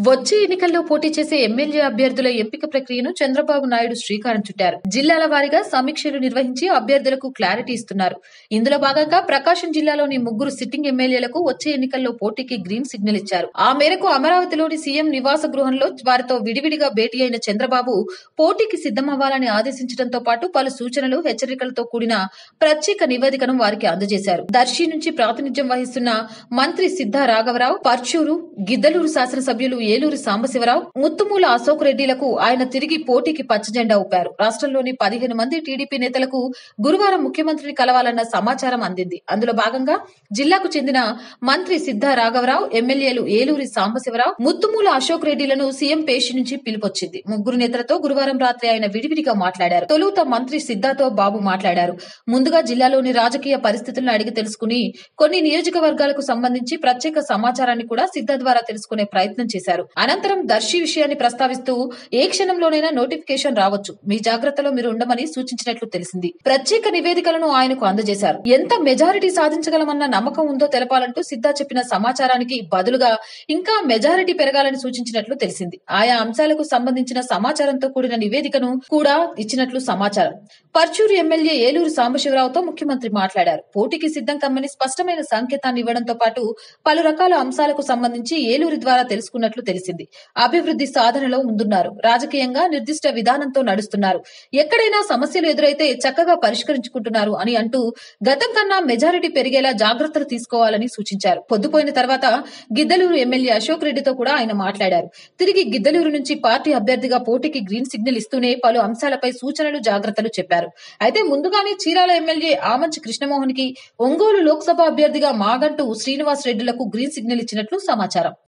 వచ్చే ఎన్నికల్లో పోటీ చేసే ఎమ్మెల్యే అభ్యర్థుల ఎంపిక ప్రక్రియను చంద్రబాబు నాయుడు శ్రీకారం చుట్టారు జిల్లాల వారీగా సమీక్షలు నిర్వహించి అభ్యర్థులకు క్లారిటీ ఇస్తున్నారు ఇందులో భాగంగా ప్రకాశం జిల్లాలోని ముగ్గురు సిట్టింగ్ ఎమ్మెల్యేలకు వచ్చే ఎన్నికల్లో పోటీకి గ్రీన్ సిగ్నల్ ఇచ్చారు ఆ మేరకు అమరావతిలోని సీఎం నివాస గృహంలో వారితో విడివిడిగా భేటీ అయిన చంద్రబాబు పోటీకి సిద్దమవ్వాలని ఆదేశించడంతో పాటు పలు సూచనలు హెచ్చరికలతో కూడిన ప్రత్యేక నివేదికను వారికి అందజేశారు దర్శి నుంచి ప్రాతినిధ్యం వహిస్తున్న మంత్రి సిద్ధా రాఘవరావు పర్చూరు గిద్దలూరు శాసనసభ్యులు ఏలూరు సాంబశివరావు ముత్తుమూల అశోక్ రెడ్డిలకు ఆయన తిరిగి పోటీకి పచ్చజెండా ఊపారు రాష్ట్రంలోని పదిహేను మంది టీడీపీ నేతలకు గురువారం ముఖ్యమంత్రిని కలవాలన్న సమాచారం అందింది అందులో భాగంగా జిల్లాకు చెందిన మంత్రి సిద్ధా రాఘవరావు ఎమ్మెల్యేలు ఏలూరి సాంబశివరావు ముత్తుమూల అశోక్ రెడ్డిలను సీఎం పేషి నుంచి పిలుపొచ్చింది ముగ్గురు నేతలతో గురువారం రాత్రి ఆయన విడివిడిగా మాట్లాడారు తొలుత మంత్రి సిద్ధాతో బాబు మాట్లాడారు ముందుగా జిల్లాలోని రాజకీయ పరిస్థితులను అడిగి తెలుసుకుని కొన్ని నియోజకవర్గాలకు సంబంధించి ప్రత్యేక సమాచారాన్ని కూడా సిద్ధ ద్వారా తెలుసుకునే ప్రయత్నం చేశారు అనంతరం దర్శి విషయాన్ని ప్రస్తావిస్తూ ఏ క్షణంలోనైనా నోటిఫికేషన్ రావచ్చు మీ జాగ్రత్తలో మీరు ఉండమని సూచించినట్లు తెలిసింది ప్రత్యేక నివేదికలను ఆయనకు అందజేశారు ఎంత మెజారిటీ సాధించగలమన్న నమ్మకం ఉందో తెలపాలంటూ సిద్ధా చెప్పిన సమాచారానికి బదులుగా ఇంకా మెజారిటీ పెరగాలని సూచించినట్లు తెలిసింది ఆయా అంశాలకు సంబంధించిన సమాచారంతో కూడిన నివేదికను కూడా ఇచ్చినట్లు సమాచారం పర్చూరు ఎమ్మెల్యే ఏలూరు సాంబశివరావుతో ముఖ్యమంత్రి మాట్లాడారు పోటీకి సిద్ధం కమ్మని స్పష్టమైన సంకేతాన్ని ఇవ్వడంతో పాటు పలు రకాల అంశాలకు సంబంధించి ఏలూరి ద్వారా తెలుసుకున్నట్లు తెలిసింది అభివృద్ధి సాధనలో ముందున్నారు రాజకీయంగా నిర్దిష్ట విధానంతో నడుస్తున్నారు ఎక్కడైనా సమస్యలు ఎదురైతే చక్కగా పరిష్కరించుకుంటున్నారు అని అంటూ గతం కన్నా మెజారిటీ పెరిగేలా జాగ్రత్తలు తీసుకోవాలని సూచించారు పొద్దుపోయిన తర్వాత గిద్దలూరు ఎమ్మెల్యే అశోక్ రెడ్డితో కూడా ఆయన మాట్లాడారు తిరిగి గిద్దలూరు నుంచి పార్టీ అభ్యర్థిగా పోటీకి గ్రీన్ సిగ్నల్ ఇస్తూనే పలు అంశాలపై సూచనలు జాగ్రత్తలు చెప్పారు అయితే ముందుగానే చీరాల ఎమ్మెల్యే ఆమంచి కృష్ణమోహన్ కి ఒంగోలు లోక్సభ అభ్యర్థిగా మాగంటు శ్రీనివాస్ రెడ్డిలకు గ్రీన్ సిగ్నల్ ఇచ్చినట్లు సమాచారం